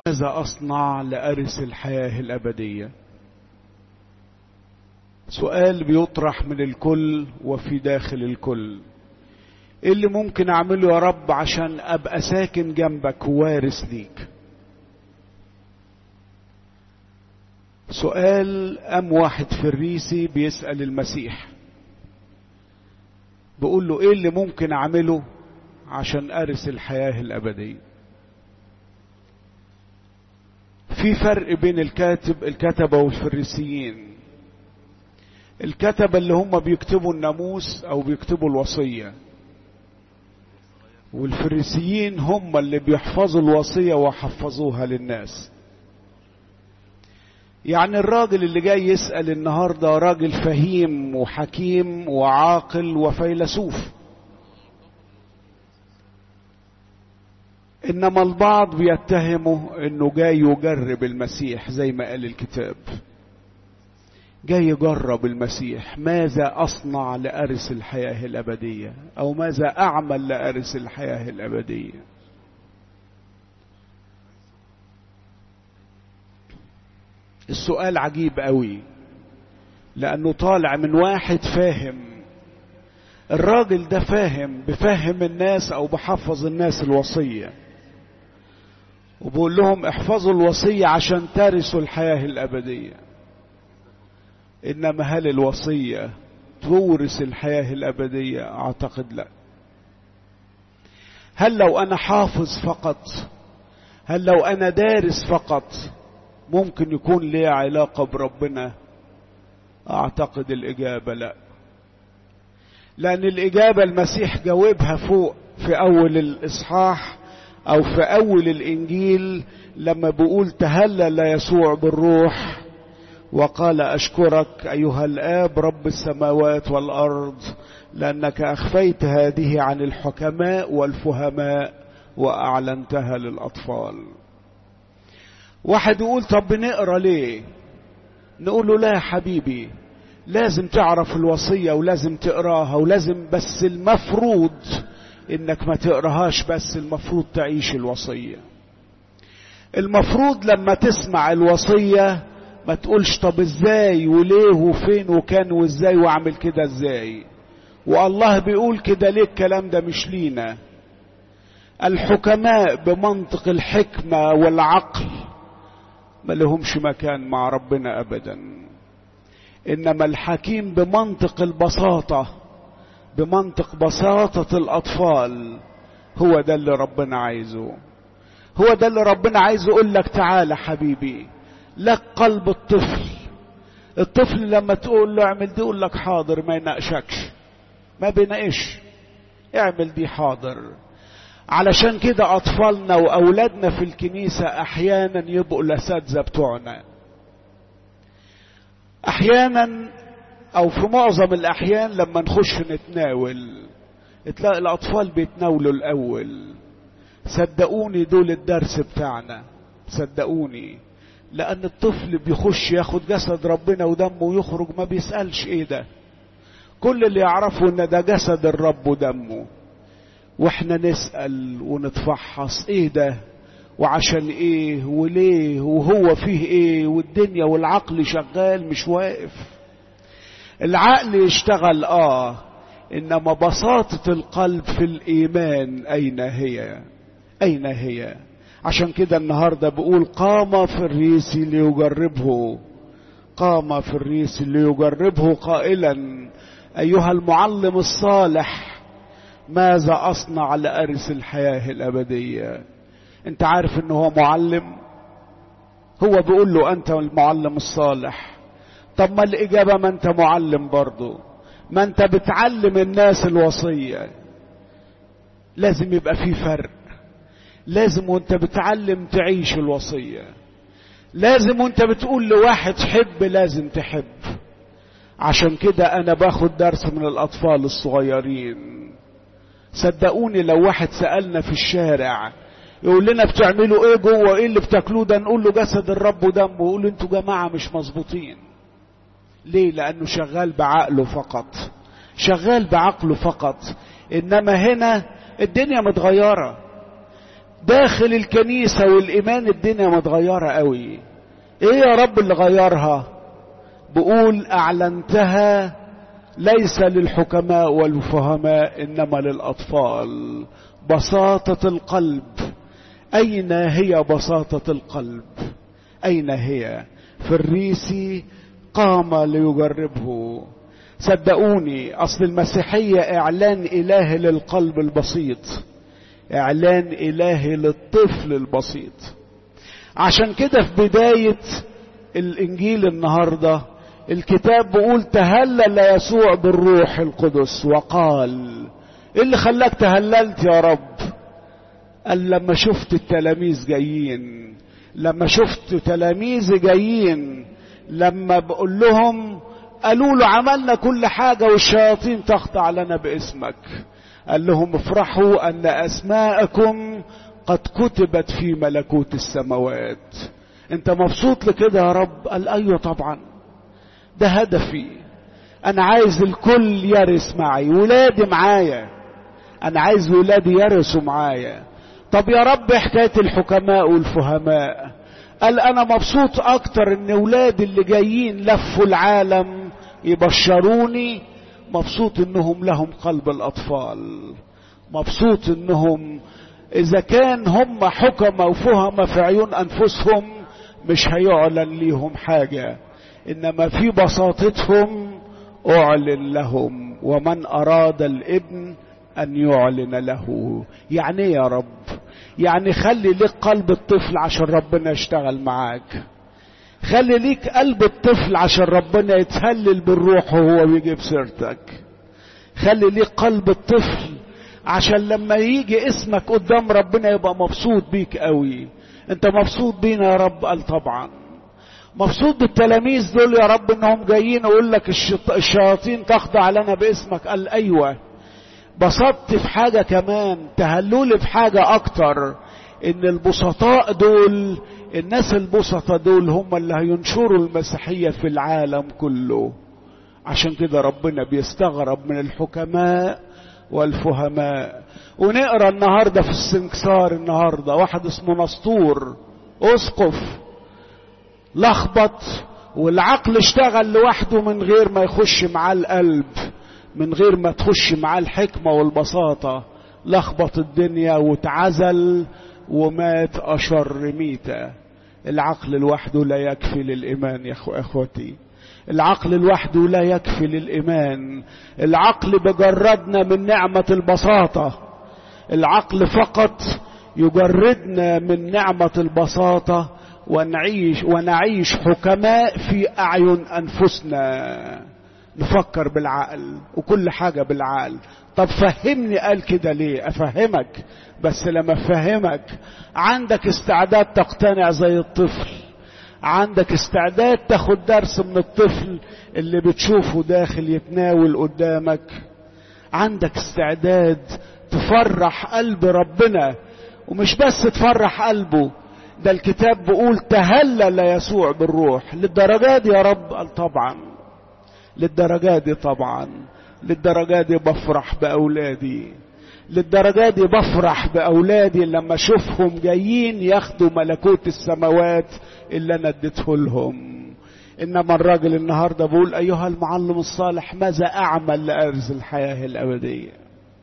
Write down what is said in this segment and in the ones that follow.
ماذا أصنع لأرث الحياة الأبدية سؤال بيطرح من الكل وفي داخل الكل ايه اللي ممكن اعمله يا رب عشان ابقى ساكن جنبك ووارث ليك سؤال ام واحد فريسي بيسأل المسيح بيقول له ايه اللي ممكن اعمله عشان ارث الحياة الابدية في فرق بين الكاتب الكتبة والفريسيين الكتبة اللي هم بيكتبوا الناموس او بيكتبوا الوصية والفريسيين هم اللي بيحفظوا الوصية وحفظوها للناس يعني الراجل اللي جاي يسأل النهاردة راجل فهيم وحكيم وعاقل وفيلسوف انما البعض بيتهمه انه جاي يجرب المسيح زي ما قال الكتاب جاي يجرب المسيح ماذا اصنع لارث الحياه الابديه او ماذا اعمل لارث الحياه الابديه السؤال عجيب قوي لانه طالع من واحد فاهم الراجل ده فاهم بفهم الناس او بحفظ الناس الوصيه وبقول لهم احفظوا الوصيه عشان ترثوا الحياه الابديه انما هل الوصيه تورث الحياه الابديه اعتقد لا هل لو انا حافظ فقط هل لو انا دارس فقط ممكن يكون لي علاقه بربنا اعتقد الاجابه لا لان الاجابه المسيح جاوبها فوق في اول الاصحاح او في اول الانجيل لما بيقول تهلل يسوع بالروح وقال اشكرك ايها الاب رب السماوات والارض لانك اخفيت هذه عن الحكماء والفهماء واعلنتها للاطفال واحد يقول طب بنقرا ليه نقول له لا يا حبيبي لازم تعرف الوصيه ولازم تقراها ولازم بس المفروض انك ما تقراهاش بس المفروض تعيش الوصيه المفروض لما تسمع الوصيه ما تقولش طب ازاي وليه وفين وكان وازاي واعمل كده ازاي والله بيقول كده ليه الكلام ده مش لينا الحكماء بمنطق الحكمة والعقل ما لهمش مكان مع ربنا ابدا انما الحكيم بمنطق البساطة بمنطق بساطة الاطفال هو ده اللي ربنا عايزه هو ده اللي ربنا عايزه يقول لك تعالى حبيبي لك قلب الطفل الطفل لما تقول له اعمل دي يقول لك حاضر ما يناقشكش ما بيناقش اعمل دي حاضر علشان كده اطفالنا واولادنا في الكنيسه احيانا يبقوا الاساتذه بتوعنا احيانا او في معظم الاحيان لما نخش نتناول تلاقي الاطفال بيتناولوا الاول صدقوني دول الدرس بتاعنا صدقوني لأن الطفل بيخش ياخد جسد ربنا ودمه ويخرج ما بيسألش إيه ده كل اللي يعرفه إن ده جسد الرب ودمه وإحنا نسأل ونتفحص إيه ده وعشان إيه وليه وهو فيه إيه والدنيا والعقل شغال مش واقف العقل يشتغل آه إنما بساطة القلب في الإيمان أين هي أين هي عشان كده النهارده بقول قام فريسي ليجربه قام فريسي ليجربه قائلا ايها المعلم الصالح ماذا اصنع لارث الحياه الابديه انت عارف ان هو معلم هو بيقول له انت المعلم الصالح طب ما الاجابه ما انت معلم برضه ما انت بتعلم الناس الوصيه لازم يبقى في فرق لازم وانت بتعلم تعيش الوصية لازم وانت بتقول لواحد حب لازم تحب عشان كده انا باخد درس من الاطفال الصغيرين صدقوني لو واحد سألنا في الشارع يقول لنا بتعملوا ايه جوه ايه اللي بتاكلوه ده نقول له جسد الرب ودمه يقول انتوا جماعة مش مظبوطين ليه لانه شغال بعقله فقط شغال بعقله فقط انما هنا الدنيا متغيره داخل الكنيسة والإيمان الدنيا متغيرة قوي إيه يا رب اللي غيرها بقول أعلنتها ليس للحكماء والفهماء إنما للأطفال بساطة القلب أين هي بساطة القلب أين هي فريسي قام ليجربه صدقوني أصل المسيحية إعلان إلهي للقلب البسيط إعلان إلهي للطفل البسيط عشان كده في بداية الإنجيل النهاردة الكتاب بيقول تهلل يسوع بالروح القدس وقال إيه اللي خلاك تهللت يا رب قال لما شفت التلاميذ جايين لما شفت تلاميذ جايين لما بقول لهم قالوا له عملنا كل حاجة والشياطين تخضع لنا باسمك قال لهم افرحوا أن أسماءكم قد كتبت في ملكوت السماوات انت مبسوط لكده يا رب قال ايوه طبعا ده هدفي انا عايز الكل يرث معي ولادي معايا انا عايز ولادي يرثوا معايا طب يا رب حكايه الحكماء والفهماء قال انا مبسوط اكتر ان ولادي اللي جايين لفوا العالم يبشروني مبسوط انهم لهم قلب الاطفال مبسوط انهم اذا كان هم حكمة وفهم في عيون انفسهم مش هيعلن ليهم حاجة انما في بساطتهم اعلن لهم ومن اراد الابن ان يعلن له يعني ايه يا رب يعني خلي ليك قلب الطفل عشان ربنا يشتغل معاك خلي ليك قلب الطفل عشان ربنا يتهلل بالروح وهو بيجيب سيرتك خلي ليك قلب الطفل عشان لما يجي اسمك قدام ربنا يبقى مبسوط بيك قوي انت مبسوط بينا يا رب قال طبعا مبسوط بالتلاميذ دول يا رب انهم جايين يقول لك الشياطين تخضع لنا باسمك قال ايوه بسطت في حاجة كمان تهلولي في حاجة اكتر ان البسطاء دول الناس البسطاء دول هم اللي هينشروا المسيحية في العالم كله عشان كده ربنا بيستغرب من الحكماء والفهماء ونقرا النهارده في السنكسار النهارده واحد اسمه نسطور اسقف لخبط والعقل اشتغل لوحده من غير ما يخش معاه القلب من غير ما تخش معاه الحكمه والبساطه لخبط الدنيا واتعزل ومات اشر ميته العقل لوحده لا يكفي للايمان يا اخوتي العقل لوحده لا يكفي للإيمان العقل بجردنا من نعمة البساطة العقل فقط يجردنا من نعمة البساطة ونعيش ونعيش حكماء في أعين أنفسنا نفكر بالعقل وكل حاجة بالعقل طب فهمني قال كده ليه أفهمك بس لما أفهمك عندك استعداد تقتنع زي الطفل عندك استعداد تاخد درس من الطفل اللي بتشوفه داخل يتناول قدامك عندك استعداد تفرح قلب ربنا ومش بس تفرح قلبه ده الكتاب بيقول تهلل يسوع بالروح للدرجة دي يا رب قال طبعا للدرجة دي طبعا للدرجة دي بفرح بأولادي للدرجة دي بفرح بأولادي لما أشوفهم جايين ياخدوا ملكوت السماوات اللي أنا اديته لهم إنما الراجل النهاردة بيقول أيها المعلم الصالح ماذا أعمل لأرز الحياة الأبدية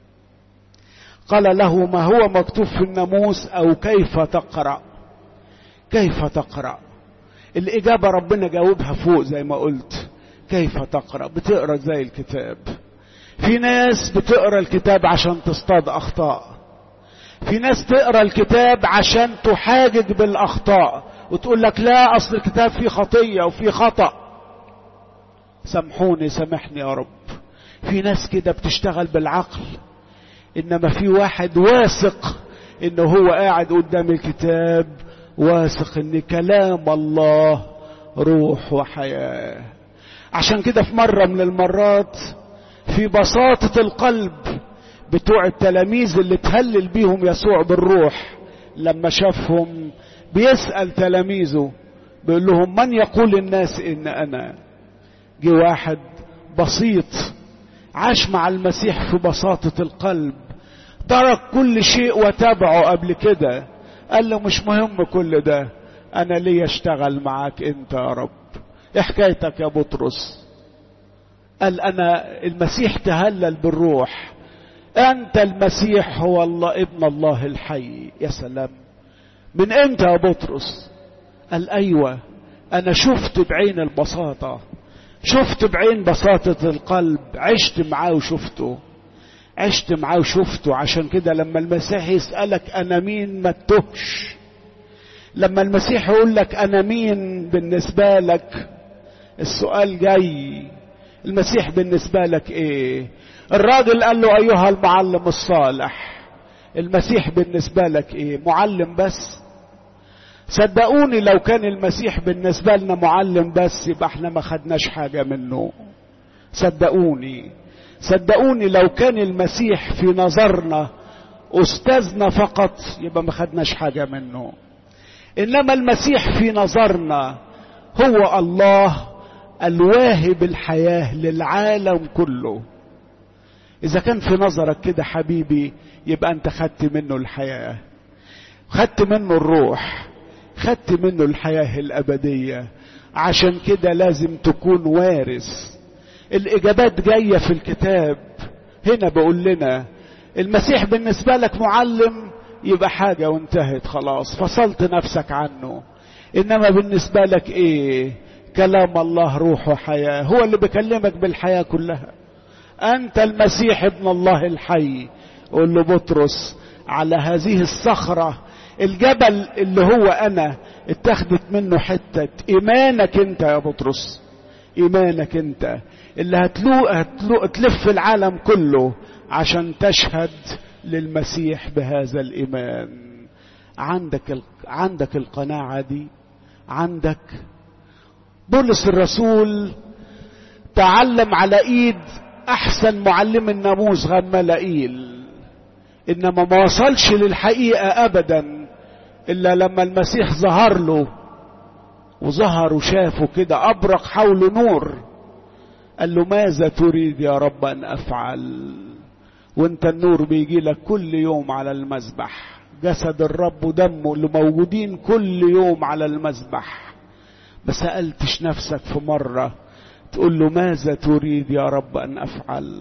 قال له ما هو مكتوب في الناموس أو كيف تقرأ كيف تقرأ الإجابة ربنا جاوبها فوق زي ما قلت كيف تقرأ بتقرأ زي الكتاب في ناس بتقرا الكتاب عشان تصطاد اخطاء في ناس تقرا الكتاب عشان تحاجج بالاخطاء وتقول لك لا اصل الكتاب فيه خطيه وفيه خطا سامحوني سامحني يا رب في ناس كده بتشتغل بالعقل انما في واحد واثق انه هو قاعد قدام الكتاب واثق ان كلام الله روح وحياه عشان كده في مره من المرات في بساطة القلب بتوع التلاميذ اللي تهلل بيهم يسوع بالروح لما شافهم بيسأل تلاميذه بيقول لهم من يقول الناس إن أنا جه واحد بسيط عاش مع المسيح في بساطة القلب ترك كل شيء وتبعه قبل كده قال له مش مهم كل ده انا ليه اشتغل معاك انت يا رب ايه حكايتك يا بطرس قال انا المسيح تهلل بالروح انت المسيح هو الله ابن الله الحي يا سلام من امتى يا بطرس قال ايوه انا شفت بعين البساطه شفت بعين بساطه القلب عشت معاه وشفته عشت معاه وشفته عشان كده لما المسيح يسالك انا مين ما تتهش لما المسيح يقول لك انا مين بالنسبه لك السؤال جاي المسيح بالنسبه لك ايه الراجل قال له ايها المعلم الصالح المسيح بالنسبه لك ايه معلم بس صدقوني لو كان المسيح بالنسبه لنا معلم بس يبقى احنا ما خدناش حاجه منه صدقوني صدقوني لو كان المسيح في نظرنا استاذنا فقط يبقى ما خدناش حاجه منه انما المسيح في نظرنا هو الله الواهب الحياه للعالم كله اذا كان في نظرك كده حبيبي يبقى انت خدت منه الحياه خدت منه الروح خدت منه الحياه الابديه عشان كده لازم تكون وارث الاجابات جايه في الكتاب هنا بقول لنا المسيح بالنسبه لك معلم يبقى حاجه وانتهت خلاص فصلت نفسك عنه انما بالنسبه لك ايه كلام الله روح وحياه هو اللي بيكلمك بالحياه كلها انت المسيح ابن الله الحي قول له بطرس على هذه الصخره الجبل اللي هو انا اتخذت منه حته ايمانك انت يا بطرس ايمانك انت اللي هتلوق هتلوق تلف العالم كله عشان تشهد للمسيح بهذا الايمان عندك ال... عندك القناعه دي عندك بولس الرسول تعلم على ايد احسن معلم الناموس غمالائيل انما ما وصلش للحقيقه ابدا الا لما المسيح ظهر له وظهر وشافه كده ابرق حوله نور قال له ماذا تريد يا رب ان افعل وانت النور بيجي لك كل يوم على المذبح جسد الرب ودمه اللي موجودين كل يوم على المذبح ما سالتش نفسك في مره تقول له ماذا تريد يا رب ان افعل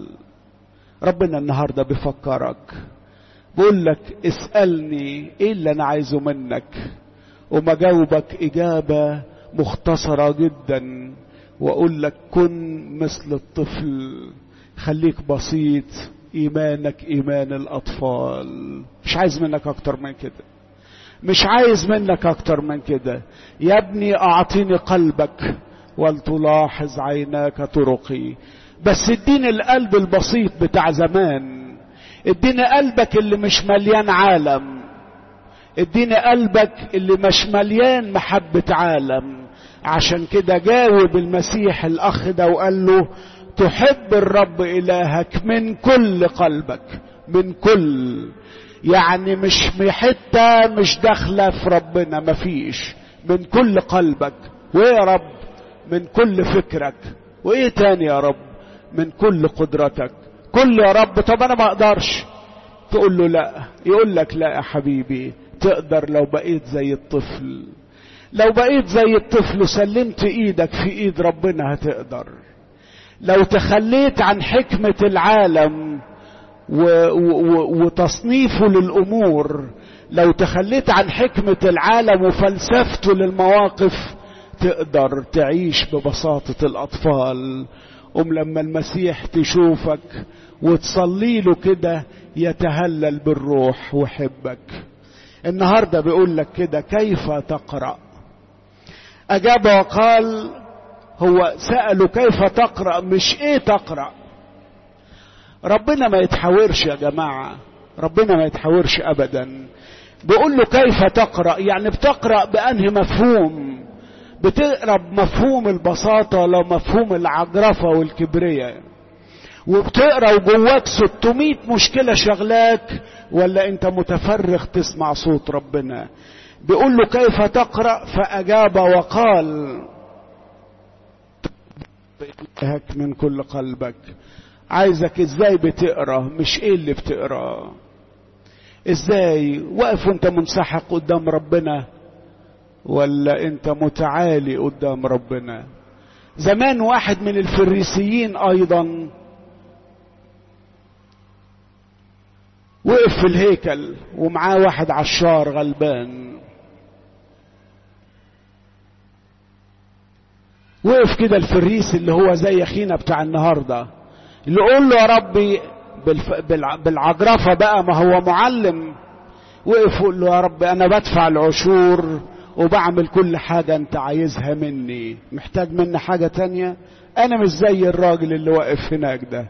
ربنا النهارده بيفكرك بقول لك اسالني ايه اللي انا عايزه منك وما جاوبك اجابه مختصره جدا واقول لك كن مثل الطفل خليك بسيط ايمانك ايمان الاطفال مش عايز منك اكتر من كده مش عايز منك اكتر من كده يا ابني اعطيني قلبك ولتلاحظ عيناك طرقي بس اديني القلب البسيط بتاع زمان اديني قلبك اللي مش مليان عالم اديني قلبك اللي مش مليان محبة عالم عشان كده جاوب المسيح الاخ ده وقال له تحب الرب الهك من كل قلبك من كل يعني مش حتة مش داخلة في ربنا مفيش من كل قلبك وايه يا رب من كل فكرك وايه تاني يا رب من كل قدرتك كل يا رب طب انا ما اقدرش تقول له لا يقول لك لا يا حبيبي تقدر لو بقيت زي الطفل لو بقيت زي الطفل وسلمت ايدك في ايد ربنا هتقدر لو تخليت عن حكمة العالم و و وتصنيفه للأمور لو تخليت عن حكمة العالم وفلسفته للمواقف تقدر تعيش ببساطة الأطفال أم لما المسيح تشوفك وتصلي له كده يتهلل بالروح وحبك النهاردة بيقول لك كده كيف تقرأ أجاب وقال هو سأله كيف تقرأ مش ايه تقرأ ربنا ما يتحاورش يا جماعة ربنا ما يتحاورش أبدا بيقول له كيف تقرأ يعني بتقرأ بأنهي مفهوم بتقرا بمفهوم البساطة ولا مفهوم العجرفة والكبرياء وبتقرا وجواك 600 مشكلة شغلاك ولا انت متفرغ تسمع صوت ربنا بيقول له كيف تقرأ فأجاب وقال هك من كل قلبك عايزك ازاي بتقرا مش ايه اللي بتقرا ازاي واقف وانت منسحق قدام ربنا ولا انت متعالي قدام ربنا زمان واحد من الفريسيين ايضا وقف في الهيكل ومعاه واحد عشار غلبان وقف كده الفريس اللي هو زي اخينا بتاع النهارده اللي يقول له يا ربي بالف... بالع... بالعجرفه بقى ما هو معلم وقف يقول له يا رب انا بدفع العشور وبعمل كل حاجه انت عايزها مني محتاج مني حاجه تانية انا مش زي الراجل اللي واقف هناك ده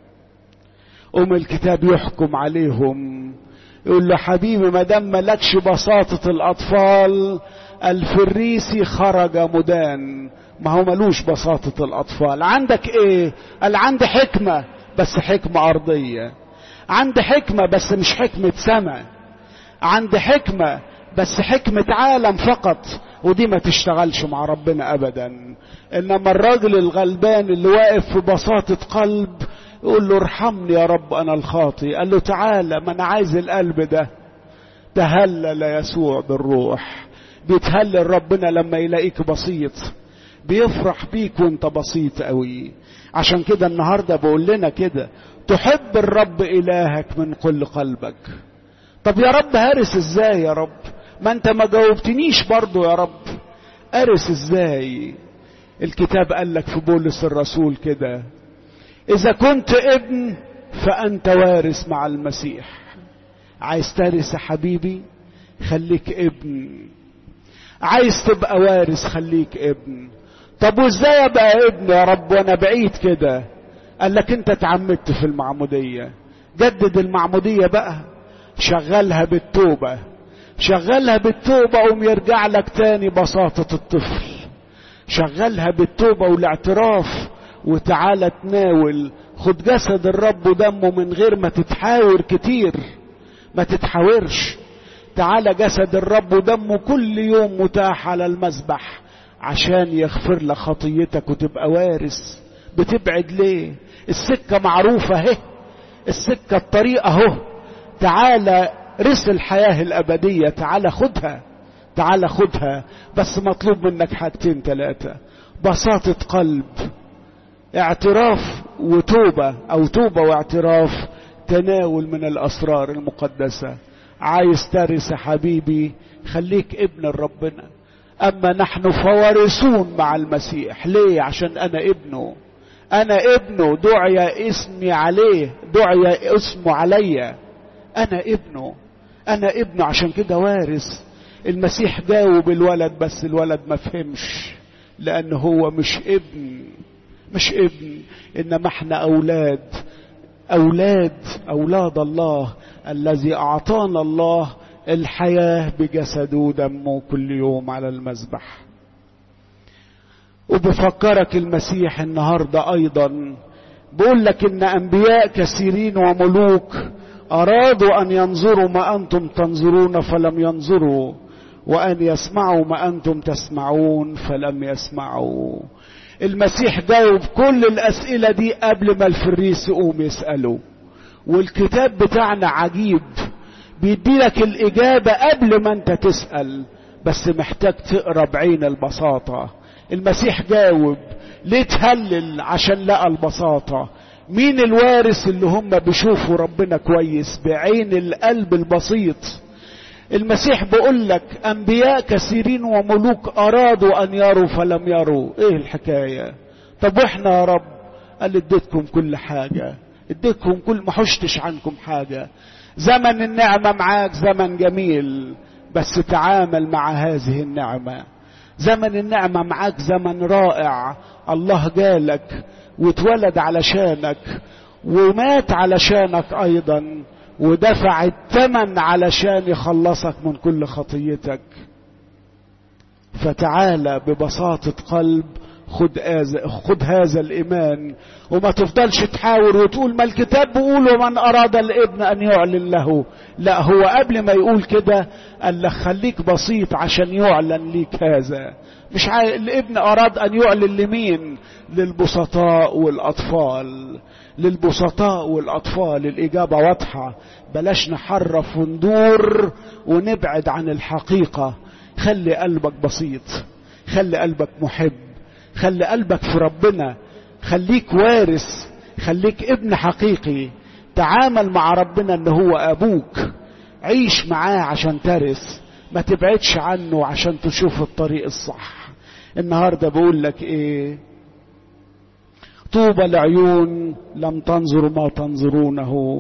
قوم الكتاب يحكم عليهم يقول له حبيبي ما دام مالكش بساطة الأطفال الفريسي خرج مدان ما هو ملوش بساطة الأطفال عندك إيه؟ قال عندي حكمة بس حكمة أرضية عندي حكمة بس مش حكمة سماء عندي حكمة بس حكمة عالم فقط ودي ما تشتغلش مع ربنا أبدا إنما الراجل الغلبان اللي واقف في بساطة قلب يقول له ارحمني يا رب انا الخاطي قال له تعالى ما انا عايز القلب ده تهلل يسوع بالروح بيتهلل ربنا لما يلاقيك بسيط بيفرح بيك وانت بسيط قوي عشان كده النهارده بقول لنا كده تحب الرب الهك من كل قلبك طب يا رب هرس ازاي يا رب ما انت ما جاوبتنيش برضو يا رب ارس ازاي الكتاب قال لك في بولس الرسول كده إذا كنت ابن فأنت وارث مع المسيح عايز ترث يا حبيبي خليك ابن عايز تبقى وارث خليك ابن طب وازاي ابقى ابن يا رب وانا بعيد كده قال لك انت اتعمدت في المعمودية جدد المعمودية بقى شغلها بالتوبة شغلها بالتوبة قوم يرجع لك تاني بساطة الطفل شغلها بالتوبة والاعتراف وتعالى تناول خد جسد الرب ودمه من غير ما تتحاور كتير ما تتحاورش تعالى جسد الرب ودمه كل يوم متاح على المذبح عشان يغفر لك خطيتك وتبقى وارث بتبعد ليه السكة معروفة اهي السكة الطريقة اهو تعالى رس الحياة الأبدية تعالى خدها تعالى خدها بس مطلوب منك حاجتين ثلاثة بساطة قلب اعتراف وتوبة او توبة واعتراف تناول من الاسرار المقدسة عايز ترث حبيبي خليك ابن ربنا اما نحن فوارثون مع المسيح ليه عشان انا ابنه انا ابنه دعي اسمي عليه دعي اسمه عليا انا ابنه انا ابنه عشان كده وارث المسيح جاوب الولد بس الولد ما فهمش لان هو مش ابن مش ابن انما احنا اولاد اولاد اولاد الله الذي اعطانا الله الحياه بجسده ودمه كل يوم على المذبح وبفكرك المسيح النهارده ايضا بقول لك ان انبياء كثيرين وملوك ارادوا ان ينظروا ما انتم تنظرون فلم ينظروا وان يسمعوا ما انتم تسمعون فلم يسمعوا المسيح جاوب كل الأسئلة دي قبل ما الفريس يقوم يسأله والكتاب بتاعنا عجيب بيدي لك الإجابة قبل ما أنت تسأل بس محتاج تقرا بعين البساطة المسيح جاوب ليه تهلل عشان لقى البساطة مين الوارث اللي هم بيشوفوا ربنا كويس بعين القلب البسيط المسيح بيقول لك انبياء كثيرين وملوك ارادوا ان يروا فلم يروا ايه الحكايه طب واحنا يا رب قال اديتكم كل حاجه اديتكم كل ما حشتش عنكم حاجه زمن النعمه معاك زمن جميل بس تعامل مع هذه النعمه زمن النعمه معاك زمن رائع الله جالك واتولد علشانك ومات علشانك ايضا ودفع الثمن علشان يخلصك من كل خطيتك فتعالى ببساطة قلب خد هذا خد هذا الايمان وما تفضلش تحاول وتقول ما الكتاب بيقول ومن اراد الابن ان يعلن له لا هو قبل ما يقول كده قال لك خليك بسيط عشان يعلن ليك هذا مش عا... الابن اراد ان يعلن لمين للبسطاء والاطفال للبسطاء والاطفال الاجابه واضحه بلاش نحرف وندور ونبعد عن الحقيقه خلي قلبك بسيط خلي قلبك محب خلي قلبك في ربنا خليك وارث خليك ابن حقيقي تعامل مع ربنا ان هو ابوك عيش معاه عشان ترث ما تبعدش عنه عشان تشوف الطريق الصح النهارده بقول لك ايه طوبى العيون لم تنظروا ما تنظرونه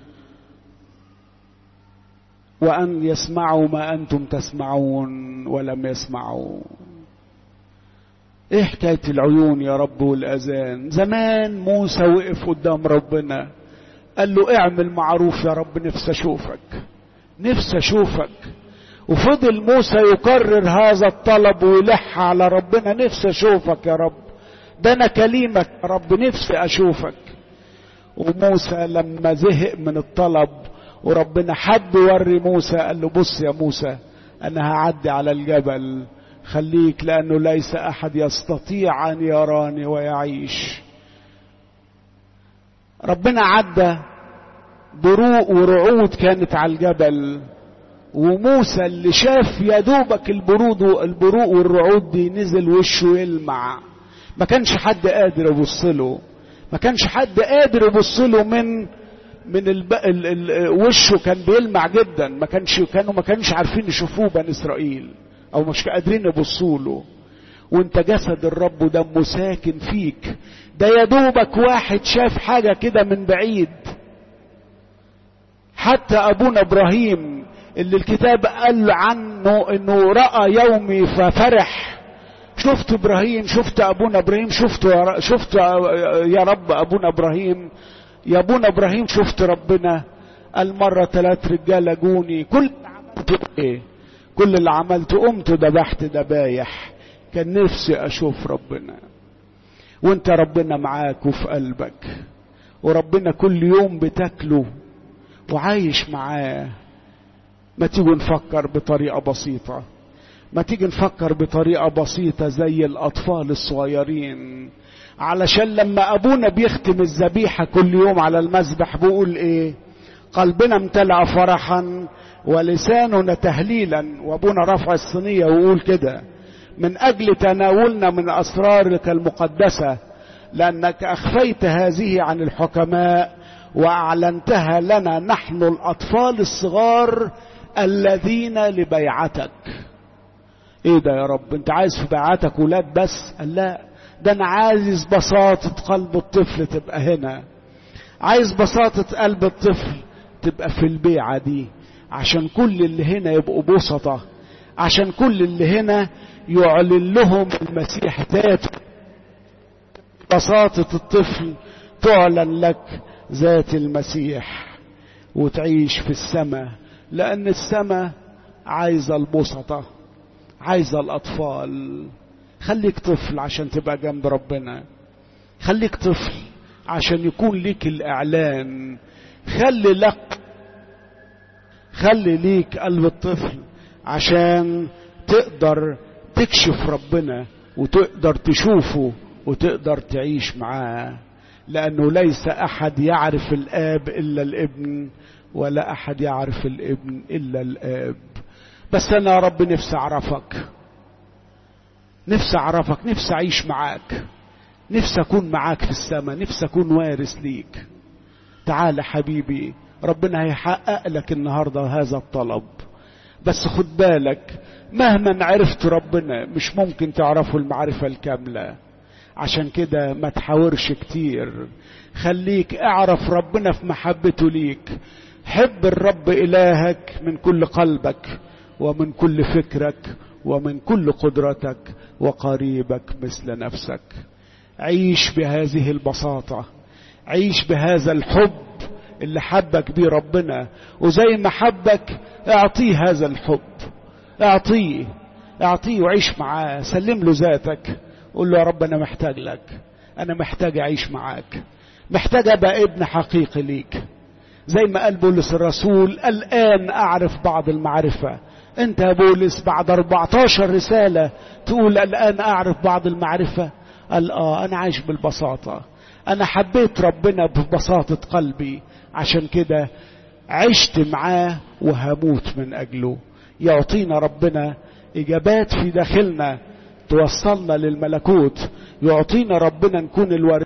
وأن يسمعوا ما أنتم تسمعون ولم يسمعوا إيه حكاية العيون يا رب والأذان زمان موسى وقف قدام ربنا قال له اعمل معروف يا رب نفسي أشوفك نفسي أشوفك وفضل موسى يكرر هذا الطلب ويلح على ربنا نفسي أشوفك يا رب ده أنا كليمك يا رب نفسي أشوفك وموسى لما زهق من الطلب وربنا حب يوري موسى قال له بص يا موسى انا هعدي على الجبل خليك لانه ليس احد يستطيع ان يراني ويعيش ربنا عدى بروق ورعود كانت على الجبل وموسى اللي شاف يا دوبك البرود البروق والرعود دي نزل وشه يلمع ما كانش حد قادر يبص له ما كانش حد قادر يبص له من من الب... ال... ال... وشه كان بيلمع جدا ما كانش كانوا ما كانش عارفين يشوفوه بني اسرائيل او مش قادرين يبصوا له وانت جسد الرب ودمه ساكن فيك ده يا دوبك واحد شاف حاجه كده من بعيد حتى ابونا ابراهيم اللي الكتاب قال عنه انه راى يومي ففرح شفت ابراهيم شفت ابونا ابراهيم شفت يا شفت يا رب ابونا ابراهيم يا ابونا ابراهيم شفت ربنا المرة ثلاث رجالة جوني كل اللي عملته ايه كل اللي عملته قمت ذبحت ذبايح كان نفسي اشوف ربنا وانت ربنا معاك وفي قلبك وربنا كل يوم بتاكله وعايش معاه ما تيجي نفكر بطريقة بسيطة ما تيجي نفكر بطريقة بسيطة زي الأطفال الصغيرين علشان لما ابونا بيختم الذبيحه كل يوم على المذبح بيقول ايه قلبنا امتلأ فرحا ولساننا تهليلا وابونا رفع الصينيه ويقول كده من اجل تناولنا من اسرارك المقدسه لانك اخفيت هذه عن الحكماء واعلنتها لنا نحن الاطفال الصغار الذين لبيعتك ايه ده يا رب انت عايز في بيعتك ولاد بس قال لا ده انا عايز بساطة قلب الطفل تبقى هنا عايز بساطة قلب الطفل تبقى في البيعة دي عشان كل اللي هنا يبقوا بسطة عشان كل اللي هنا يعلن لهم المسيح ذاته بساطة الطفل تعلن لك ذات المسيح وتعيش في السماء لأن السماء عايزة البسطة عايزة الأطفال خليك طفل عشان تبقى جنب ربنا خليك طفل عشان يكون ليك الإعلان خلي لك خلي ليك قلب الطفل عشان تقدر تكشف ربنا وتقدر تشوفه وتقدر تعيش معاه لأنه ليس أحد يعرف الآب إلا الابن ولا أحد يعرف الابن إلا الآب بس أنا يا رب نفسي أعرفك نفسي أعرفك نفسي أعيش معاك نفسي أكون معاك في السماء نفسي أكون وارث ليك تعال حبيبي ربنا هيحقق لك النهاردة هذا الطلب بس خد بالك مهما عرفت ربنا مش ممكن تعرفه المعرفة الكاملة عشان كده ما تحاورش كتير خليك اعرف ربنا في محبته ليك حب الرب إلهك من كل قلبك ومن كل فكرك ومن كل قدرتك وقريبك مثل نفسك عيش بهذه البساطة عيش بهذا الحب اللي حبك بيه ربنا وزي ما حبك اعطيه هذا الحب اعطيه اعطيه وعيش معاه سلم له ذاتك قول له يا رب انا محتاج لك انا محتاج اعيش معاك محتاج ابقى ابن حقيقي ليك زي ما قال بولس الرسول الان اعرف بعض المعرفة انت يا بولس بعد 14 رسالة تقول الان اعرف بعض المعرفة قال اه انا عايش بالبساطة انا حبيت ربنا ببساطة قلبي عشان كده عشت معاه وهموت من اجله يعطينا ربنا اجابات في داخلنا توصلنا للملكوت يعطينا ربنا نكون الورد